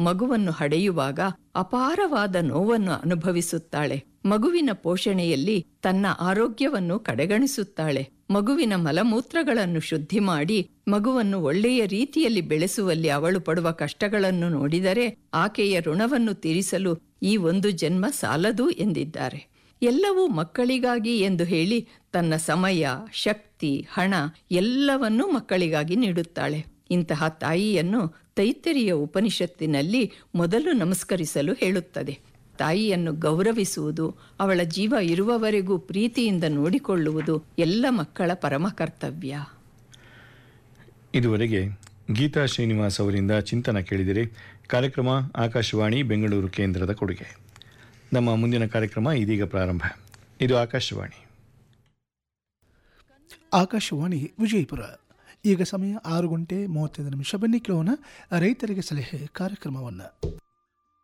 ಮಗುವನ್ನು ಹಡೆಯುವಾಗ ಅಪಾರವಾದ ನೋವನ್ನು ಅನುಭವಿಸುತ್ತಾಳೆ ಮಗುವಿನ ಪೋಷಣೆಯಲ್ಲಿ ತನ್ನ ಆರೋಗ್ಯವನ್ನು ಕಡೆಗಣಿಸುತ್ತಾಳೆ ಮಗುವಿನ ಮಲಮೂತ್ರಗಳನ್ನು ಶುದ್ಧಿ ಮಾಡಿ ಮಗುವನ್ನು ಒಳ್ಳೆಯ ರೀತಿಯಲ್ಲಿ ಬೆಳೆಸುವಲ್ಲಿ ಅವಳು ಪಡುವ ಕಷ್ಟಗಳನ್ನು ನೋಡಿದರೆ ಆಕೆಯ ಋಣವನ್ನು ತೀರಿಸಲು ಈ ಒಂದು ಜನ್ಮ ಸಾಲದು ಎಂದಿದ್ದಾರೆ ಎಲ್ಲವೂ ಮಕ್ಕಳಿಗಾಗಿ ಎಂದು ಹೇಳಿ ತನ್ನ ಸಮಯ ಶಕ್ತಿ ಹಣ ಎಲ್ಲವನ್ನೂ ಮಕ್ಕಳಿಗಾಗಿ ನೀಡುತ್ತಾಳೆ ಇಂತಹ ತಾಯಿಯನ್ನು ತೈತ್ತರಿಯ ಉಪನಿಷತ್ತಿನಲ್ಲಿ ಮೊದಲು ನಮಸ್ಕರಿಸಲು ಹೇಳುತ್ತದೆ ತಾಯಿಯನ್ನು ಗೌರವಿಸುವುದು ಅವಳ ಜೀವ ಇರುವವರೆಗೂ ಪ್ರೀತಿಯಿಂದ ನೋಡಿಕೊಳ್ಳುವುದು ಎಲ್ಲ ಮಕ್ಕಳ ಪರಮ ಕರ್ತವ್ಯ ಇದುವರೆಗೆ ಗೀತಾ ಶ್ರೀನಿವಾಸ್ ಅವರಿಂದ ಚಿಂತನ ಕೇಳಿದಿರಿ ಕಾರ್ಯಕ್ರಮ ಆಕಾಶವಾಣಿ ಬೆಂಗಳೂರು ಕೇಂದ್ರದ ಕೊಡುಗೆ ನಮ್ಮ ಮುಂದಿನ ಕಾರ್ಯಕ್ರಮ ಇದೀಗ ಪ್ರಾರಂಭ ಇದು ಆಕಾಶವಾಣಿ ಆಕಾಶವಾಣಿ ವಿಜಯಪುರ ಈಗ ಸಮಯ ಆರು ಗಂಟೆ ಮೂವತ್ತೈದು ನಿಮಿಷ ಬನ್ನಿ ಕೇಳೋಣ ರೈತರಿಗೆ ಸಲಹೆ ಕಾರ್ಯಕ್ರಮವನ್ನು